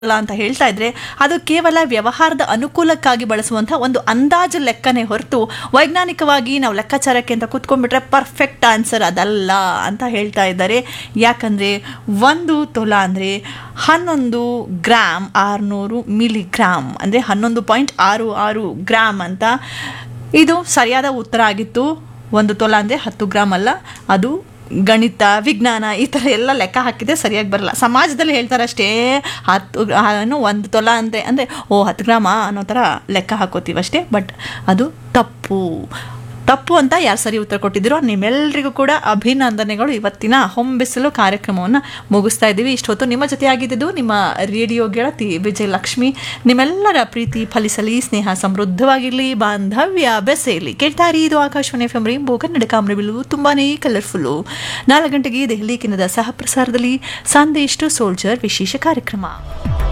ಅಲ್ಲ ಅಂತ ಹೇಳ್ತಾ ಇದ್ರೆ ಅದು ಕೇವಲ ವ್ಯವಹಾರದ ಅನುಕೂಲಕ್ಕಾಗಿ ಬಳಸುವಂತಹ ಒಂದು ಅಂದಾಜು ಲೆಕ್ಕನೇ ಹೊರತು ವೈಜ್ಞಾನಿಕವಾಗಿ ನಾವು ಲೆಕ್ಕಾಚಾರಕ್ಕೆ ಅಂತ ಕೂತ್ಕೊಂಡ್ಬಿಟ್ರೆ ಪರ್ಫೆಕ್ಟ್ ಆನ್ಸರ್ ಅದಲ್ಲ ಅಂತ ಹೇಳ್ತಾ ಇದ್ದಾರೆ ಯಾಕಂದ್ರೆ ಒಂದು ತೊಲ ಅಂದರೆ ಹನ್ನೊಂದು ಗ್ರಾಮ್ ಆರುನೂರು ಮಿಲಿಗ್ರಾಮ್ ಅಂದರೆ ಹನ್ನೊಂದು ಪಾಯಿಂಟ್ ಆರು ಆರು ಗ್ರಾಮ್ ಅಂತ ಇದು ಸರಿಯಾದ ಉತ್ತರ ಆಗಿತ್ತು ಒಂದು ತೊಲ ಅಂದರೆ ಹತ್ತು ಗ್ರಾಮ್ ಅಲ್ಲ ಅದು ಗಣಿತ ವಿಜ್ಞಾನ ಈ ಥರ ಎಲ್ಲ ಲೆಕ್ಕ ಹಾಕಿದ್ರೆ ಸರಿಯಾಗಿ ಬರಲ್ಲ ಸಮಾಜದಲ್ಲಿ ಹೇಳ್ತಾರೆ ಅಷ್ಟೇ ಹತ್ತು ಏನು ಒಂದು ತೊಲ ಅಂದರೆ ಅಂದರೆ ಓ ಹತ್ತು ಗ್ರಾಮ ಅನ್ನೋ ಥರ ಲೆಕ್ಕ ಹಾಕೋತೀವಿ ಅಷ್ಟೇ ಬಟ್ ಅದು ತಪ್ಪು ತಪ್ಪು ಅಂತ ಯಾರು ಸರಿ ಉತ್ತರ ಕೊಟ್ಟಿದ್ದೀರೋ ನಿಮ್ಮೆಲ್ಲರಿಗೂ ಕೂಡ ಅಭಿನಂದನೆಗಳು ಇವತ್ತಿನ ಹೊಂಬಿಸಲು ಕಾರ್ಯಕ್ರಮವನ್ನು ಮುಗಿಸ್ತಾ ಇದ್ದೀವಿ ಇಷ್ಟೊತ್ತು ನಿಮ್ಮ ಜೊತೆ ಆಗಿದ್ದು ನಿಮ್ಮ ರೇಡಿಯೋ ಗೆಳತಿ ವಿಜಯಲಕ್ಷ್ಮಿ ನಿಮ್ಮೆಲ್ಲರ ಪ್ರೀತಿ ಫಲಿಸಲಿ ಸ್ನೇಹ ಸಮೃದ್ಧವಾಗಿರಲಿ ಬಾಂಧವ್ಯ ಬೆಸೆಯಲಿ ಕೇಳ್ತಾ ಇರಿ ಇದು Akashvani F M rainbow Kannada ಕಾಮರಬಿಲು ತುಂಬಾನೇ ಕಲರ್ಫುಲ್ಲು ನಾಲ್ಕು ಗಂಟೆಗೆ ದೆಹಲಿ ಕಿನ್ನದ ಸಹ ಪ್ರಸಾರದಲ್ಲಿ ಸಂದೇಶ್ ಟು ಸೋಲ್ಜರ್ ವಿಶೇಷ ಕಾರ್ಯಕ್ರಮ